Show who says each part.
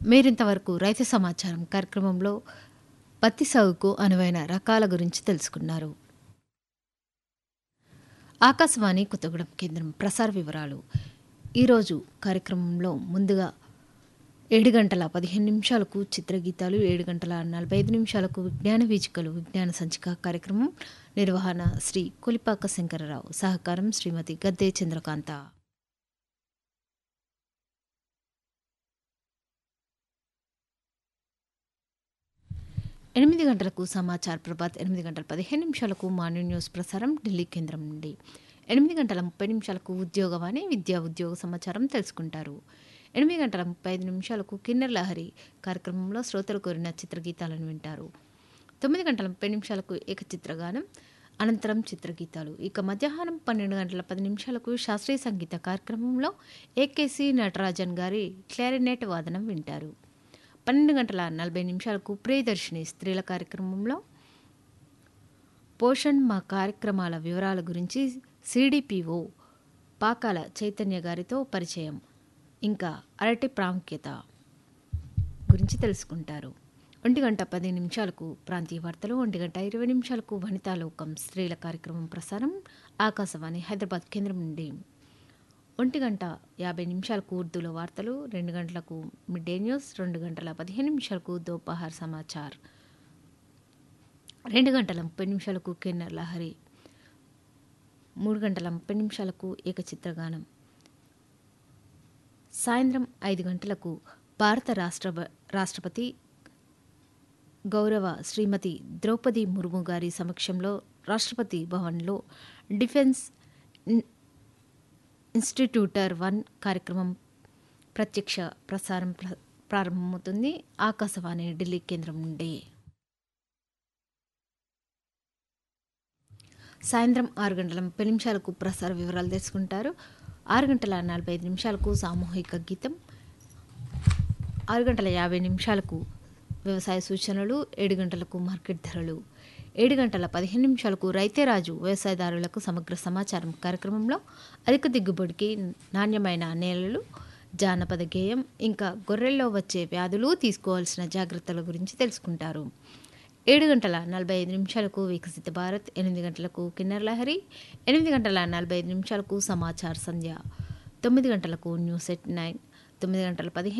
Speaker 1: మీరింతవరకు రైతు సమాచారం కార్యక్రమంలో పత్తి సాగుకు అనువైన రకాల గురించి తెలుసుకున్నారు ఆకాశవాణి కొత్తగూడెం కేంద్రం ప్రసార వివరాలు ఈరోజు కార్యక్రమంలో ముందుగా ఏడు గంటల పదిహేను నిమిషాలకు చిత్రగీతాలు ఏడు గంటల నలభై ఐదు నిమిషాలకు విజ్ఞాన వీచికలు విజ్ఞాన సంచిక కార్యక్రమం నిర్వహణ శ్రీ కొలిపాక శంకరరావు సహకారం శ్రీమతి గద్దే చంద్రకాంత ఎనిమిది గంటలకు సమాచార్ ప్రభాత్ ఎనిమిది గంటల పదిహేను నిమిషాలకు మార్నింగ్ న్యూస్ ప్రసారం ఢిల్లీ కేంద్రం నుండి ఎనిమిది గంటల ముప్పై నిమిషాలకు ఉద్యోగవాణి విద్యా ఉద్యోగ సమాచారం తెలుసుకుంటారు ఎనిమిది గంటల ముప్పై ఐదు నిమిషాలకు కిన్నెర్ లహరి కార్యక్రమంలో శ్రోతలు కోరిన చిత్రగీతాలను వింటారు తొమ్మిది గంటల ముప్పై నిమిషాలకు ఏకచిత్రగానం అనంతరం చిత్రగీతాలు ఇక మధ్యాహ్నం పన్నెండు గంటల పది నిమిషాలకు శాస్త్రీయ సంగీత కార్యక్రమంలో ఏకేసి నటరాజన్ గారి క్లారినెట్ వాదనం వింటారు పన్నెండు గంటల నలభై నిమిషాలకు ప్రియదర్శిని స్త్రీల కార్యక్రమంలో పోషణ్ మా కార్యక్రమాల వివరాల గురించి సిడిపిఓ పాకాల చైతన్య గారితో పరిచయం ఇంకా అరటి ప్రాముఖ్యత గురించి తెలుసుకుంటారు ఒంటి గంట పది నిమిషాలకు ప్రాంతీయ వార్తలు ఒంటి గంట ఇరవై నిమిషాలకు వనితాలోకం స్త్రీల కార్యక్రమం ప్రసారం ఆకాశవాణి హైదరాబాద్ కేంద్రం నుండి ఒంటి గంట యాభై నిమిషాలకు ఉర్దూలో వార్తలు రెండు గంటలకు మిడ్ డే న్యూస్ రెండు గంటల పదిహేను నిమిషాలకు దోపహార్ సమాచార్ రెండు గంటల ముప్పై నిమిషాలకు కిన్నర్ లహరి మూడు గంటల ముప్పై నిమిషాలకు ఏకచిత్రగానం సాయంత్రం ఐదు గంటలకు భారత రాష్ట్ర రాష్ట్రపతి గౌరవ శ్రీమతి ద్రౌపది ముర్ము గారి సమక్షంలో రాష్ట్రపతి భవన్లో డిఫెన్స్ ఇన్స్టిట్యూటర్ వన్ కార్యక్రమం ప్రత్యక్ష ప్రసారం ప్రారంభమవుతుంది ఆకాశవాణి ఢిల్లీ కేంద్రం నుండి సాయంత్రం ఆరు గంటల ముప్పై నిమిషాలకు ప్రసార వివరాలు తెలుసుకుంటారు ఆరు గంటల నలభై ఐదు నిమిషాలకు సామూహిక గీతం ఆరు గంటల యాభై నిమిషాలకు వ్యవసాయ సూచనలు ఏడు గంటలకు మార్కెట్ ధరలు ఏడు గంటల పదిహేను నిమిషాలకు రైతే రాజు వ్యవసాయదారులకు సమగ్ర సమాచారం కార్యక్రమంలో అధిక దిగుబడికి నాణ్యమైన నేలలు జానపద గేయం ఇంకా గొర్రెల్లో వచ్చే వ్యాధులు తీసుకోవాల్సిన జాగ్రత్తల గురించి తెలుసుకుంటారు ఏడు గంటల నలభై ఐదు నిమిషాలకు వికసిత భారత్ ఎనిమిది గంటలకు కిన్నర్ లహరి ఎనిమిది గంటల నలభై ఐదు నిమిషాలకు సమాచార సంధ్య తొమ్మిది గంటలకు న్యూస్ ఎట్ నైన్ తొమ్మిది గంటల పదిహేను